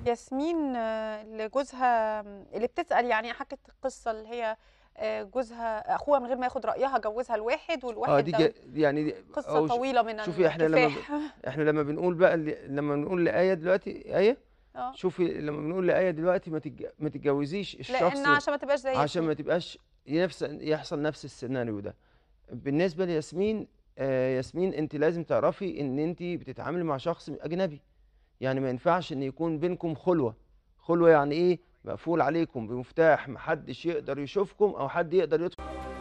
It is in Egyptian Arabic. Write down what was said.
ياسمين آه، اللي جوزها اللي بتسأل يعني حكت القصة اللي هي آه، جوزها أخوها من غير ما ياخد رأيها جوزها لواحد اه والواحد دي ده جا- يعني دي قصة أو ش- طويلة من شوفي احنا لما ب... الكفاح احنا لما بنقول بقى ل- لما بنقول لآية دلوقتي آية اه شوفي لما بنقول لآية دلوقتي ما تتج... ما تتجوزيش الشخص لأن عشان ما تبقاش زي عشان ما ياسمين تبقاش نفس يحصل نفس السيناريو ده بالنسبة لياسمين آه ياسمين انت لازم تعرفي ان انت بتتعاملي مع شخص اجنبي يعني ما ينفعش ان يكون بينكم خلوة خلوة يعني ايه مقفول عليكم بمفتاح محدش يقدر يشوفكم او حد يقدر يدخل